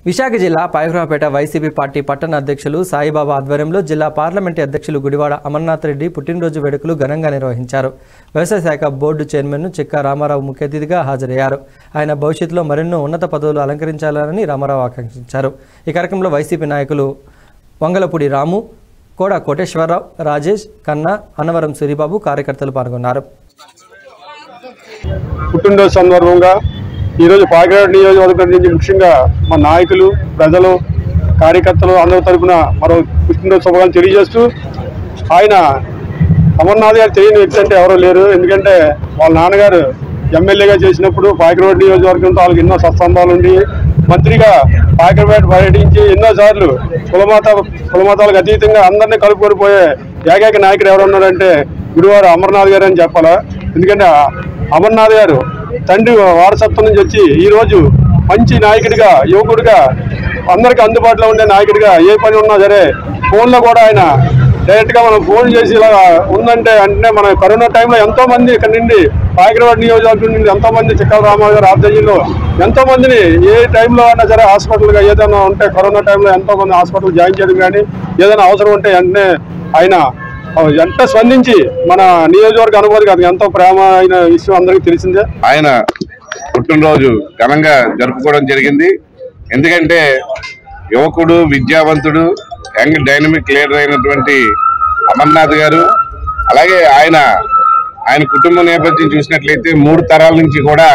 విశాఖ జిల్లా పైహ్రాపేట YCP party పట్టణ అధ్యక్షులు సాయిబాబా ఆధ్వర్యంలో జిల్లా పార్లమెంటు అధ్యక్షులు గుడివాడ అమర్నాథ్ రెడ్డి పుట్టినరోజు వేడుకలు ఘనంగా నిర్వహించారు వ్యవసాయ శాఖ బోర్డు చైర్మన్ చిక్కా రామారావు ముఖ్య అతిథిగా హాజరయ్యారు ఆయన భవిష్యత్తులో మరెన్నో ఉన్నత పదవులు అలంకరించాలని రామారావు ఆకాంక్షించారు ఈ కార్యక్రమంలో వైసీపీ నాయకులు వంగలపూడి రాము కోడ కోటేశ్వరరావు రాజేష్ కన్నా అన్నవరం సూరిబాబు కార్యకర్తలు పాల్గొన్నారు పుట్టినరోజు సందర్భంగా ఈరోజు పాకిరాడు నియోజకవర్గం నుంచి ముఖ్యంగా మా నాయకులు ప్రజలు కార్యకర్తలు అందరి తరపున మరో పుట్టినరోజు శుభాకాంక్షలు తెలియజేస్తూ ఆయన అమర్నాథ్ గారు తెలియని వ్యక్తి అంటే ఎవరూ లేరు ఎందుకంటే వాళ్ళ నాన్నగారు ఎమ్మెల్యేగా చేసినప్పుడు పాకిరాడు నియోజకవర్గంతో వాళ్ళకి ఎన్నో సత్సంబాలు ఉండి మంత్రిగా పాకిరపేట పర్యటించి ఎన్నోసార్లు కులమత కులమతాలకు అతీతంగా అందరినీ కలుపుకొని పోయే ఏకైక నాయకుడు ఎవరు ఉన్నారంటే గురువారు అమర్నాథ్ గారు అని చెప్పాలా ఎందుకంటే ఆ అమర్నాథ్ గారు తండ్రి వారసత్వం నుంచి వచ్చి ఈ రోజు మంచి నాయకుడిగా యువకుడిగా అందరికీ అందుబాటులో ఉండే నాయకుడిగా ఏ పని ఉన్నా సరే ఫోన్లో కూడా ఆయన డైరెక్ట్ గా మనం ఫోన్ చేసి ఇలా ఉందంటే అంటే మన కరోనా టైంలో ఎంతో మంది ఇక్కడ నుండి పాకిరవాడ నియోజకవర్గం నుండి ఎంతో మంది చిక్కల రామారావు గారి ఆధ్వర్యంలో ఎంతో మందిని ఏ టైంలో అయినా సరే హాస్పిటల్గా ఏదైనా ఉంటే కరోనా టైంలో ఎంతో మంది హాస్పిటల్ జాయిన్ చేయడం కానీ ఏదైనా అవసరం ఉంటే వెంటనే ఆయన ఎంత స్పందించి మన నియోజకవర్గ అనుభూతి కాదు ఎంతో ప్రేమ అయిన విషయం అందరికీ తెలిసిందే ఆయన పుట్టినరోజు ఘనంగా జరుపుకోవడం జరిగింది ఎందుకంటే యువకుడు విద్యావంతుడు యంగ్ డైనమిక్ లీడర్ అయినటువంటి అమర్నాథ్ గారు అలాగే ఆయన ఆయన కుటుంబ నేపథ్యం చూసినట్లయితే మూడు తరాల నుంచి కూడా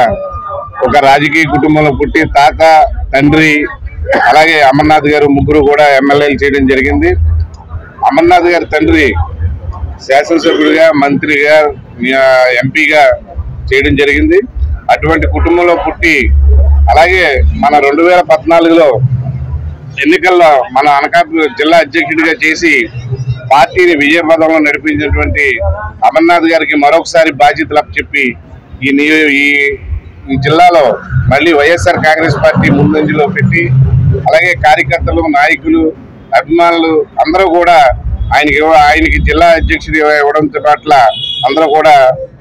ఒక రాజకీయ కుటుంబంలో పుట్టి తాత తండ్రి అలాగే అమర్నాథ్ గారు ముగ్గురు కూడా ఎమ్మెల్యేలు చేయడం జరిగింది అమర్నాథ్ గారి తండ్రి శాసనసభ్యుడిగా మంత్రిగా ఆ, ఎంపీగా చేయడం జరిగింది అటువంటి కుటుంబంలో పుట్టి అలాగే మన రెండు వేల పద్నాలుగులో ఎన్నికల్లో మన అనకాపల్లి జిల్లా అధ్యక్షుడిగా చేసి పార్టీని విజయపదంలో నడిపించినటువంటి అమర్నాథ్ గారికి మరొకసారి బాధ్యతలు అప్పచెప్పి ఈ నియో ఈ ఈ జిల్లాలో మళ్ళీ వైఎస్ఆర్ కాంగ్రెస్ పార్టీ ముందంజలో పెట్టి అలాగే కార్యకర్తలు నాయకులు అభిమానులు అందరూ కూడా ఆయనకి ఇవ్వ- ఆయనకి జిల్లా అధ్యక్షుడు ఇవ్వడంతో పట్ల అందరూ కూడా